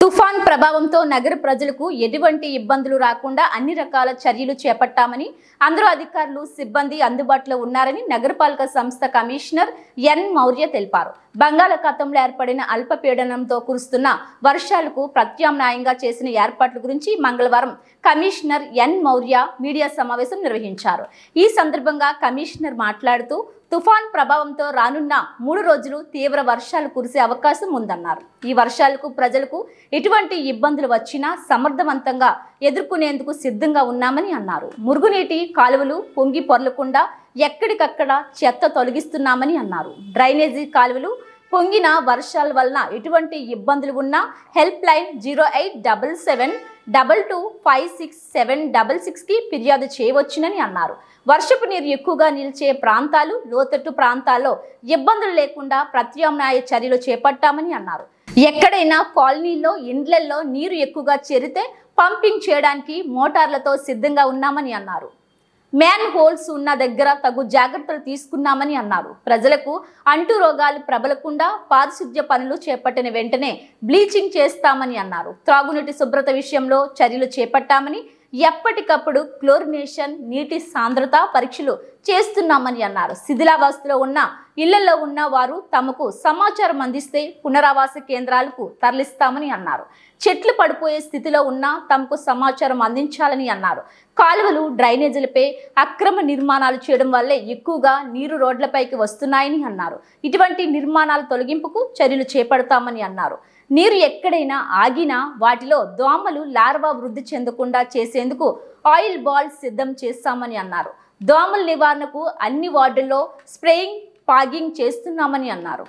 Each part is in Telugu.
తుఫాన్ ప్రభావంతో నగర ప్రజలకు ఎటువంటి ఇబ్బందులు రాకుండా అన్ని రకాల చర్యలు చేపట్టామని అందరూ అధికారులు సిబ్బంది అందుబాటులో ఉన్నారని నగరపాలక సంస్థ కమిషనర్ ఎన్ మౌర్య తెలిపారు బంగాళాఖాతంలో ఏర్పడిన అల్పపీడనంతో కురుస్తున్న వర్షాలకు ప్రత్యామ్నాయంగా చేసిన ఏర్పాట్ల గురించి మంగళవారం కమిషనర్ ఎన్ మౌర్య మీడియా సమావేశం నిర్వహించారు ఈ సందర్భంగా కమిషనర్ మాట్లాడుతూ తుఫాన్ ప్రభావంతో రానున్న మూడు రోజులు తీవ్ర వర్షాలు కురిసే అవకాశం ఉందన్నారు ఈ వర్షాలకు ప్రజలకు ఎటువంటి ఇబ్బందులు వచ్చినా సమర్థవంతంగా ఎదుర్కొనేందుకు సిద్ధంగా ఉన్నామని అన్నారు మురుగునీటి కాలువలు పొంగి పొర్లకుండా ఎక్కడికక్కడ చెత్త తొలగిస్తున్నామని అన్నారు డ్రైనేజీ కాలువలు పొంగిన వర్షాల వలన ఎటువంటి ఇబ్బందులు ఉన్నా help line zero eight double seven double two five six seven double సిక్స్కి ఫిర్యాదు చేయవచ్చునని అన్నారు వర్షపు నీరు ఎక్కువగా నిలిచే ప్రాంతాలు లోతట్టు ప్రాంతాల్లో ఇబ్బందులు లేకుండా ప్రత్యామ్నాయ చర్యలు చేపట్టామని అన్నారు ఎక్కడైనా కాలనీల్లో ఇండ్లల్లో నీరు ఎక్కువగా చేరితే పంపింగ్ చేయడానికి మోటార్లతో సిద్ధంగా ఉన్నామని అన్నారు మ్యాన్ హోల్స్ ఉన్న దగ్గర తగు జాగ్రత్తలు తీసుకున్నామని అన్నారు ప్రజలకు అంటు రోగాలు ప్రబలకుండా పారిశుద్ధ్య పనులు చేపట్టిన వెంటనే బ్లీచింగ్ చేస్తామని అన్నారు త్రాగునీటి శుభ్రత విషయంలో చర్యలు చేపట్టామని ఎప్పటికప్పుడు క్లోరినేషన్ నీటి సాంద్రత పరీక్షలు చేస్తున్నామని అన్నారు శిథిలావస్థలో ఉన్న ఇళ్లలో ఉన్న వారు తమకు సమాచారం అందిస్తే పునరావాస కేంద్రాలకు తరలిస్తామని అన్నారు చెట్లు పడిపోయే స్థితిలో ఉన్నా తమకు సమాచారం అందించాలని అన్నారు కాలువలు డ్రైనేజీలపై అక్రమ నిర్మాణాలు చేయడం వల్లే ఎక్కువగా నీరు రోడ్లపైకి వస్తున్నాయని అన్నారు ఇటువంటి నిర్మాణాల తొలగింపుకు చర్యలు చేపడతామని అన్నారు నీరు ఎక్కడైనా ఆగినా వాటిలో దోమలు లార్వా వృద్ధి చెందకుండా చేసేందుకు ఆయిల్ బాల్ సిద్ధం చేస్తామని అన్నారు దోమల నివారణకు అన్ని వార్డుల్లో స్ప్రేయింగ్ పాగింగ్ చేస్తున్నామని అన్నారు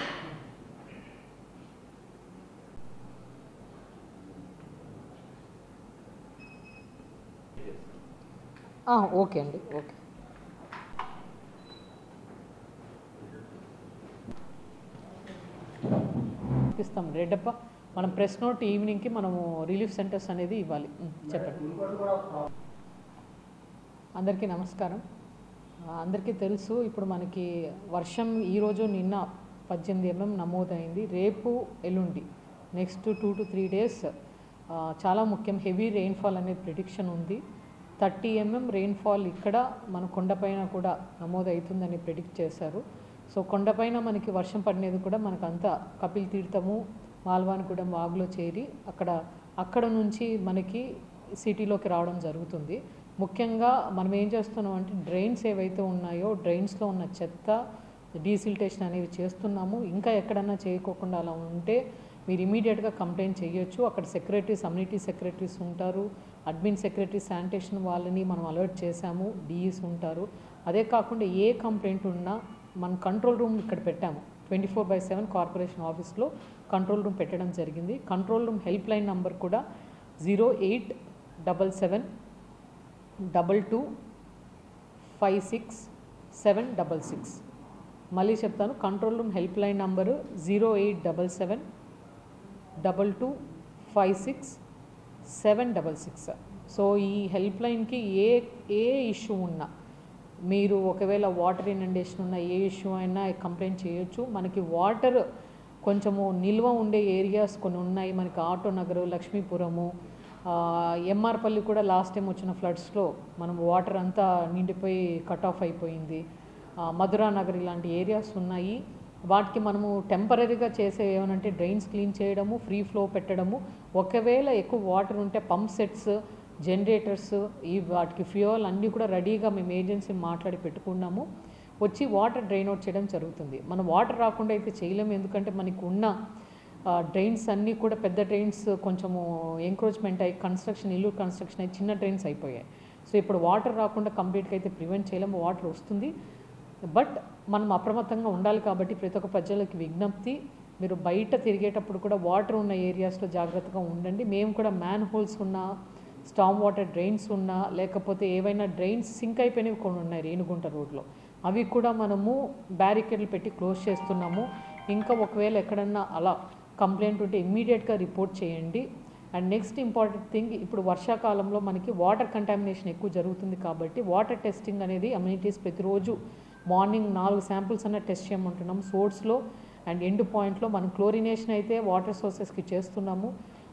ఆ, ఓకే అండి ఓకే ఇస్తాం రెడ్డప్ప మనం ప్రెస్ నోట్ ఈవినింగ్కి మనము రిలీఫ్ సెంటర్స్ అనేది ఇవ్వాలి ఉమ్, చెప్పండి అందరికీ నమస్కారం ఆ, అందరికీ తెలుసు ఇప్పుడు మనకి వర్షం ఈరోజు నిన్న పద్దెనిమిది ఎంఎం నమోదైంది రేపు ఎల్లుండి next two to three days చాలా ముఖ్యం హెవీ రెయిన్ఫాల్ అనే ప్రిడిక్షన్ ఉంది థర్టీ ఎంఎం రెయిన్ఫాల్ ఇక్కడ మన కొండపైన కూడా నమోదవుతుందని ప్రిడిక్ట్ చేశారు సో కొండపైన మనకి వర్షం పడినది కూడా మనకు అంతా కపిల్ తీర్థము మాల్వానిగూడెం వాగులో చేరి అక్కడ అక్కడ నుంచి మనకి సిటీలోకి రావడం జరుగుతుంది ముఖ్యంగా మనం ఏం చేస్తున్నాం అంటే డ్రైన్స్ ఏవైతే ఉన్నాయో డ్రైన్స్లో ఉన్న చెత్త డీసిల్టేషన్ అనేవి చేస్తున్నాము ఇంకా ఎక్కడన్నా చేయకోకుండా అలా ఉంటే మీరు ఇమీడియట్గా కంప్లైంట్ చేయొచ్చు అక్కడ సెక్రటరీస్ అమ్యూనిటీ సెక్రటరీస్ ఉంటారు అడ్మిన్ సెక్రటరీ శానిటేషన్ వాళ్ళని మనం అలర్ట్ చేశాము డిఈస్ ఉంటారు అదే కాకుండా ఏ కంప్లైంట్ ఉన్నా మన కంట్రోల్ రూమ్ ఇక్కడ పెట్టాము twenty four by seven corporation ఆఫీస్లో కంట్రోల్ రూమ్ పెట్టడం జరిగింది control room help line number కూడా zero eight double seven double two five six seven double six మళ్ళీ చెప్తాను control room help line number zero eight double seven double two five six seven double six so ఈ హెల్ప్ లైన్కి ఏ ఏ ఇష్యూ ఉన్నా మీరు ఒకవేళ వాటర్ ఇనండేషన్ ఉన్న ఏ ఇష్యూ అయినా కంప్లైంట్ చేయొచ్చు మనకి వాటర్ కొంచెము నిల్వ ఉండే ఏరియాస్ కొన్ని ఉన్నాయి మనకి ఆటో నగరు లక్ష్మీపురము ఎంఆర్పల్లి కూడా లాస్ట్ టైం వచ్చిన ఫ్లడ్స్లో మనం వాటర్ అంతా నిండిపోయి కట్ ఆఫ్ అయిపోయింది ఆ, మధురా నగర్ ఇలాంటి ఏరియాస్ ఉన్నాయి వాటికి మనము టెంపరీగా చేసే ఏమనంటే డ్రైన్స్ క్లీన్ చేయడము ఫ్రీ ఫ్లో పెట్టడము ఒకవేళ ఎక్కువ వాటర్ ఉంటే పంప్ సెట్స్ జనరేటర్స్ ఈ వాటికి ఫ్యూయల్ అన్నీ కూడా రెడీగా మేము ఏజెన్సీ మాట్లాడి పెట్టుకున్నాము వచ్చి వాటర్ డ్రైన్ అవుట్ చేయడం జరుగుతుంది మనం వాటర్ రాకుండా అయితే చేయలేము ఎందుకంటే మనకు ఉన్న డ్రైన్స్ అన్నీ కూడా పెద్ద డ్రైన్స్ కొంచెము ఎంక్రోచ్మెంట్ అయ్యి కన్స్ట్రక్షన్ ఇల్లు కన్స్ట్రక్షన్ అయ్యి చిన్న డ్రైన్స్ అయిపోయాయి సో ఇప్పుడు వాటర్ రాకుండా కంప్లీట్గా అయితే ప్రివెంట్ చేయలేము వాటర్ వస్తుంది బట్ మనం అప్రమత్తంగా ఉండాలి కాబట్టి ప్రతి ఒక్క ప్రజలకి విజ్ఞప్తి మీరు బయట తిరిగేటప్పుడు కూడా వాటర్ ఉన్న ఏరియాస్లో జాగ్రత్తగా ఉండండి మేము కూడా మ్యాన్ హోల్స్ ఉన్న స్టామ్ వాటర్ డ్రైన్స్ ఉన్నా లేకపోతే ఏవైనా డ్రైన్స్ సింక్ అయిపోయినవి కొన్ని ఉన్నాయి రేణుగుంట రోడ్లో అవి కూడా మనము బ్యారికేడ్లు పెట్టి క్లోజ్ చేస్తున్నాము ఇంకా ఒకవేళ ఎక్కడన్నా అలా కంప్లైంట్ ఉంటే ఇమ్మీడియట్గా రిపోర్ట్ చేయండి అండ్ నెక్స్ట్ ఇంపార్టెంట్ థింగ్ ఇప్పుడు వర్షాకాలంలో మనకి వాటర్ కంటామినేషన్ ఎక్కువ జరుగుతుంది కాబట్టి వాటర్ టెస్టింగ్ అనేది అమ్యూనిటీస్ ప్రతిరోజు మార్నింగ్ నాలుగు శాంపిల్స్ అన్న టెస్ట్ చేయమంటున్నాం సోర్స్లో అండ్ ఎండ్ పాయింట్లో మనం క్లోరినేషన్ అయితే వాటర్ సోర్సెస్కి చేస్తున్నాము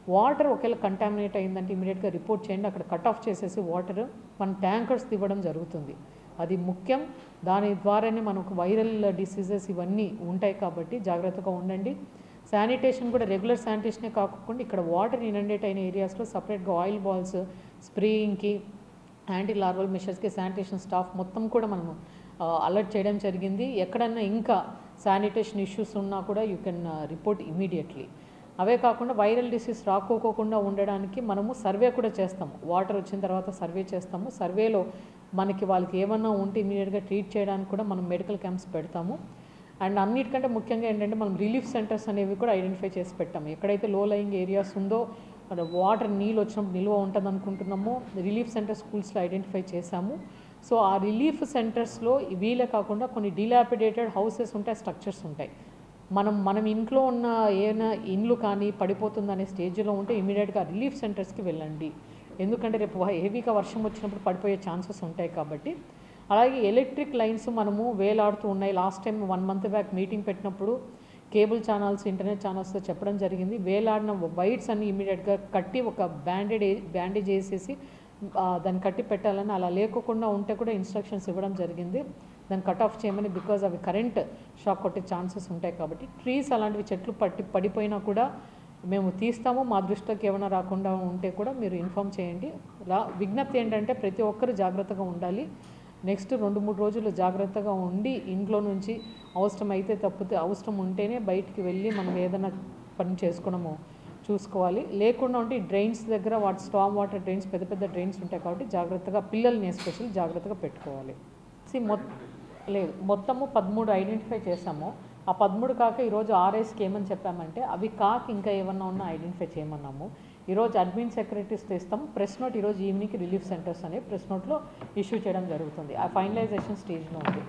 వాటర్ ఒకవేళ కంటామినేట్ అయిందంటే ఇమీడియట్గా రిపోర్ట్ చేయండి అక్కడ కట్ ఆఫ్ చేసేసి వాటర్ మన ట్యాంకర్స్ ఇవ్వడం జరుగుతుంది అది ముఖ్యం దాని ద్వారానే మనకు వైరల్ డిసీజెస్ ఇవన్నీ ఉంటాయి కాబట్టి జాగ్రత్తగా ఉండండి శానిటేషన్ కూడా రెగ్యులర్ శానిటేషనే కాకుండా ఇక్కడ వాటర్ ఇనండేట్ అయిన ఏరియాస్లో సపరేట్గా ఆయిల్ బాల్స్ స్ప్రేయింగ్కి యాంటీ లార్వల్ మెషర్స్కి శానిటేషన్ స్టాఫ్ మొత్తం కూడా మనము అలర్ట్ చేయడం జరిగింది ఎక్కడన్నా ఇంకా శానిటేషన్ ఇష్యూస్ ఉన్నా కూడా యూ కెన్ రిపోర్ట్ ఇమీడియట్లీ అవే కాకుండా వైరల్ డిసీజ్ రాకోకోకుండా ఉండడానికి మనము సర్వే కూడా చేస్తాము వాటర్ వచ్చిన తర్వాత సర్వే చేస్తాము సర్వేలో మనకి వాళ్ళకి ఏమన్నా ఉంటే ఇమీడియట్గా ట్రీట్ చేయడానికి కూడా మనం మెడికల్ క్యాంప్స్ పెడతాము అండ్ అన్నిటికంటే ముఖ్యంగా ఏంటంటే మనం రిలీఫ్ సెంటర్స్ అనేవి కూడా ఐడెంటిఫై చేసి పెట్టాము ఎక్కడైతే లో లయింగ్ ఏరియాస్ ఉందో మన వాటర్ నీళ్ళు వచ్చినప్పుడు నిల్వ ఉంటుంది అనుకుంటున్నామో రిలీఫ్ సెంటర్ స్కూల్స్లో ఐడెంటిఫై చేశాము సో ఆ రిలీఫ్ సెంటర్స్లో వీలే కాకుండా కొన్ని డిలాపిడేటెడ్ హౌసెస్ ఉంటాయి స్ట్రక్చర్స్ ఉంటాయి మనం మనం ఇంట్లో ఉన్న ఏమైనా ఇండ్లు కానీ పడిపోతుందనే స్టేజ్లో ఉంటే ఇమీడియట్గా రిలీఫ్ సెంటర్స్కి వెళ్ళండి ఎందుకంటే రేపు హెవీగా వర్షం వచ్చినప్పుడు పడిపోయే ఛాన్సెస్ ఉంటాయి కాబట్టి అలాగే ఎలక్ట్రిక్ లైన్స్ మనము వేలాడుతూ ఉన్నాయి last time one month back meeting పెట్టినప్పుడు కేబుల్ ఛానల్స్ ఇంటర్నెట్ ఛానల్స్తో చెప్పడం జరిగింది వేలాడిన వైర్స్ అన్ని ఇమీడియట్గా కట్టి ఒక బ్యాండేడ్ బ్యాండేజ్ వేసేసి ఆ, దాన్ని కట్టి పెట్టాలని అలా లేకోకుండా ఉంటే కూడా ఇన్స్ట్రక్షన్స్ ఇవ్వడం జరిగింది దాన్ని కట్ ఆఫ్ చేయమని బికాజ్ అవి కరెంట్ షాక్ కొట్టే ఛాన్సెస్ ఉంటాయి కాబట్టి ట్రీస్ అలాంటివి చెట్లు పట్టి పడిపోయినా కూడా మేము తీస్తాము మా దృష్టిలోకి ఏమైనా రాకుండా ఉంటే కూడా మీరు ఇన్ఫామ్ చేయండి రా విజ్ఞప్తి ఏంటంటే ప్రతి ఒక్కరు జాగ్రత్తగా ఉండాలి నెక్స్ట్ రెండు మూడు రోజులు జాగ్రత్తగా ఉండి ఇంట్లో నుంచి అవసరం అయితే తప్పితే అవసరం ఉంటేనే బయటికి వెళ్ళి మనం ఏదైనా పని చేసుకోవడము చూసుకోవాలి లేకుండా ఉంటే ఈ డ్రైన్స్ దగ్గర వాటి స్టామ్ వాటర్ డ్రైన్స్ పెద్ద పెద్ద డ్రైన్స్ ఉంటాయి కాబట్టి జాగ్రత్తగా పిల్లల్ని ఎస్పెషల్ జాగ్రత్తగా పెట్టుకోవాలి సి మొ లేదు మొత్తము పదమూడు ఐడెంటిఫై చేసాము ఆ పదమూడు కాక ఈరోజు ఆర్ఎస్కి ఏమని చెప్పామంటే అవి కాక ఇంకా ఏమన్నా ఉన్నా ఐడెంటిఫై చేయమన్నాము ఈరోజు అడ్మిన్ సెక్రటరీస్ ఇస్తాము ప్రెస్ నోట్ ఈరోజు ఈవినింగ్ రిలీఫ్ సెంటర్స్ అనే ప్రెస్ నోట్లో ఇష్యూ చేయడం జరుగుతుంది ఆ ఫైనలైజేషన్ స్టేజ్లో ఉంది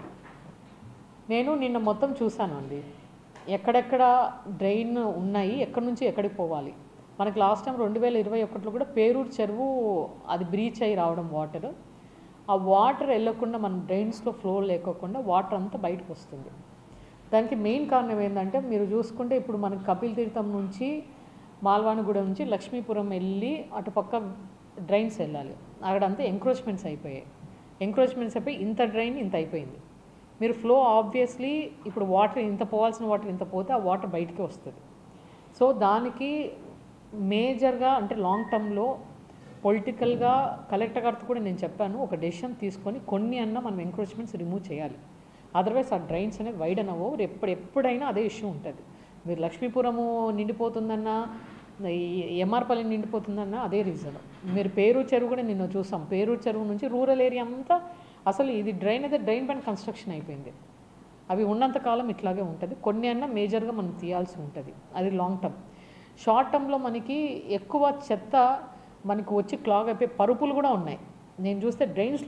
నేను నిన్న మొత్తం చూశాను అండి ఎక్కడెక్కడ డ్రైన్ ఉన్నాయి ఎక్కడి నుంచి ఎక్కడికి పోవాలి మనకి లాస్ట్ టైం రెండు వేల ఇరవై ఒకటిలో కూడా పేరూరు చెరువు అది బ్రీచ్ అయ్యి రావడం వాటర్ ఆ వాటర్ వెళ్ళకుండా మన డ్రైన్స్లో ఫ్లో లేకోకుండా వాటర్ అంతా బయటకు వస్తుంది దానికి మెయిన్ కారణం ఏంటంటే మీరు చూసుకుంటే ఇప్పుడు మనకి కపిల్ తీర్థం నుంచి మాల్వాణిగూడెం నుంచి లక్ష్మీపురం వెళ్ళి అటుపక్క డ్రైన్స్ వెళ్ళాలి అక్కడంతా ఎంక్రోచ్మెంట్స్ అయిపోయాయి ఎంక్రోచ్మెంట్స్ అయిపోయి ఇంత డ్రైన్ ఇంత అయిపోయింది మీరు ఫ్లో ఆబ్వియస్లీ ఇప్పుడు వాటర్ ఇంత పోవాల్సిన వాటర్ ఇంత పోతే ఆ వాటర్ బయటికి వస్తుంది సో దానికి మేజర్గా అంటే లాంగ్ టర్మ్లో పొలిటికల్గా కలెక్టర్ గారితో కూడా నేను చెప్పాను ఒక డెసిషన్ తీసుకొని కొన్ని అన్న మనం ఎంక్రోచ్మెంట్స్ రిమూవ్ చేయాలి అదర్వైజ్ ఆ డ్రైన్స్ అనేది వైడ్ అనవో ఎప్పుడు ఎప్పుడైనా అదే ఇష్యూ ఉంటుంది మీరు లక్ష్మీపురము నిండిపోతుందన్నా ఈ ఎంఆర్పల్లి నిండిపోతుందన్న అదే రీజన్ మీరు పేరూరు చెరువు కూడా నిన్న చూసాం పేరూరు చెరువు నుంచి రూరల్ ఏరియా అంతా అసలు ఇది డ్రైన్ అయితే డ్రైన్ పైన కన్స్ట్రక్షన్ అయిపోయింది అవి ఉన్నంత కాలం ఇట్లాగే ఉంటుంది కొన్ని అన్న మేజర్గా మనం తీయాల్సి ఉంటుంది అది లాంగ్ టర్మ్ షార్ట్ టర్మ్లో మనకి ఎక్కువ చెత్త మనకు వచ్చి క్లాగ్ అయిపోయి పరుపులు కూడా ఉన్నాయి నేను చూస్తే డ్రైన్స్